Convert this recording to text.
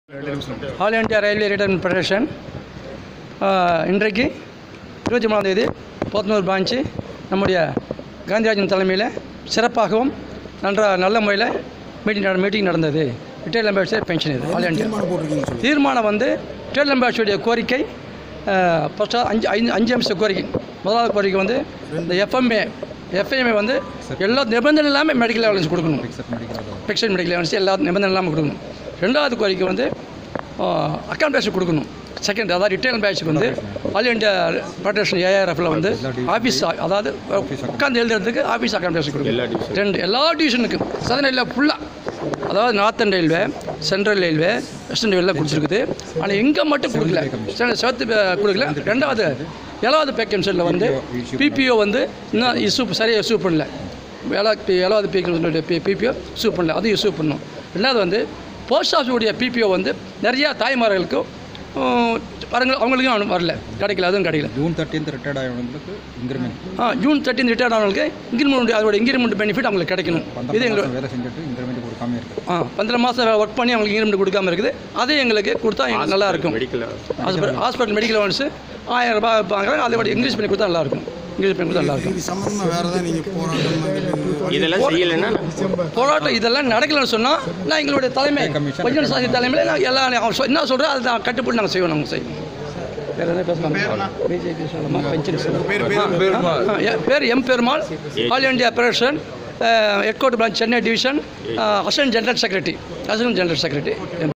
all India railway retired federation ஆஹ், இன்றைக்கு இருபத்தி மூணாம் தேதி போத்தனூர் பிரான்ச்சு நம்முடைய காந்திராஜன் தலைமையில் சிறப்பாகவும் நன்றா நல்ல முறையில் மீட்டிங் நட மீட்டிங் நடந்தது ரிட்டைல் எம்பாசிடர் பென்ஷன் இது ஆல் இந்தியா தீர்மானம் வந்து ரிட்டைல் எம்பாசிடருடைய கோரிக்கை ஃபஸ்ட்டாக அஞ்சு ஐந்து அஞ்சு அம்ச கோரிக்கை முதலாவது கோரிக்கை வந்து இந்த எஃப்எம்ஏ எஃப்எம்ஏ வந்து எல்லா நிபந்தனை இல்லாமல் மெடிக்கல் அலவன்ஸ் கொடுக்கணும் ஃபிக்ஸட் மெடிக்கல் அலவன்ஸ் எல்லா நிபந்தனை இல்லாமல் கொடுக்கணும் ரெண்டாவது கோரிக்கை வந்து அக்கௌண்ட் பேட்ச் கொடுக்கணும் செகண்ட் அதாவது ரிட்டைல் பேட்சுக்கு வந்து ஆல் இண்டியா ஃபெடரேஷன் ஏஆர்எஃப்ல வந்து ஆஃபீஸ் அதாவது உட்காந்து எழுதுறதுக்கு ஆஃபீஸ் அக்கௌண்ட் பேட்ச் கொடுக்கணும் ரெண்டு எல்லா டிவிஷனுக்கும் சதன் ரயில்வே ஃபுல்லாக அதாவது northern railway central railway western railway கொடுத்துருக்குது ஆனால் எங்கே மட்டும் கொடுக்கல சென்னை சேர்த்து கொடுக்கல ரெண்டாவது ஏழாவது பேக்கன்சியில் வந்து பிபிஓ வந்து இன்னும் இஷ்யூ சரியாக இஷ்யூ பண்ணல ஏழாவது ஏழாவது பேக்கன்சியோட பிபிஓ இஷ்யூ பண்ணல அது இஷ்யூ பண்ணணும் ரெண்டாவது வந்து போஸ்ட் ஆஃபீஸுடைய பிபிஓ வந்து நிறையா தாய்மார்களுக்கும் உம், வரங்க அவங்களுக்கும் அனு- வரல கிடைக்கல அதுவும் கிடைக்கல ஜூன் தேர்ட்டீன்த் ரிட்டையர்ட் ஆகிறவங்களுக்கு இன்க்ரிமெண்ட் ஆ ஜூன் தேர்ட்டின் ரிட்டையர்ட் ஆனவங்களுக்கு இன்க்ரிமெண்ட் அதோட இன்க்ரிமெண்ட் பெனிஃபிட் அவங்களுக்கு கிடைக்கணும் இது பந்தரம் எங்களோட மாதம் வேலை செஞ்சுட்டு இன்க்ரிமெண்ட் கொடுக்காம இருக்கு ஆ பன்னெண்டு மாதம் ஒர்க் பண்ணி அவங்களுக்கு இன்க்ரிமெண்ட் கொடுக்காம இருக்குது அதே எங்களுக்கு கொடுத்தா எங்களுக்கு நல்லா இருக்கும் ஹாஸ்பிட்டல் ஹாஸ்பிட்டல் மெடிக்கல் அலவன்ஸு ஆயிரம் ரூபாய் வாங்குறாங்க அதை விட இங்கிலீஷ் பண்ணி கொடுத்தா நல்லா இருக்கும் இங்கிலீஷ் பண்ணி கொடுத்தா நல்லா இருக்கும் இது சம்மந்தமாக வேறு ஏதாவது நீங்கள் போராட்டம் இதெல்லாம் செய்யலைன்னா போராட்டம் இதெல்லாம் நடக்கலைன்னு சொன்னால் நான் எங்களுடைய தலைமை commission பஞ்சன் சாதி தலைமையில் நான் எல்லாம் அவன் சொ- என்ன சொல்கிறேன் அதை நான் கட்டுப்பட்டு நாங்கள் செய்வோம் நாங்கள் செய்வோம் வேறு எதாவது பேசலாமா பிஜேபி சொல்லலாமா பென்ஷன் சொல்லலாமா ஆ, ஆ, என் பேர் M Perumal all India federation head quarter branch Chennai division assistant general secretary assistant general secretary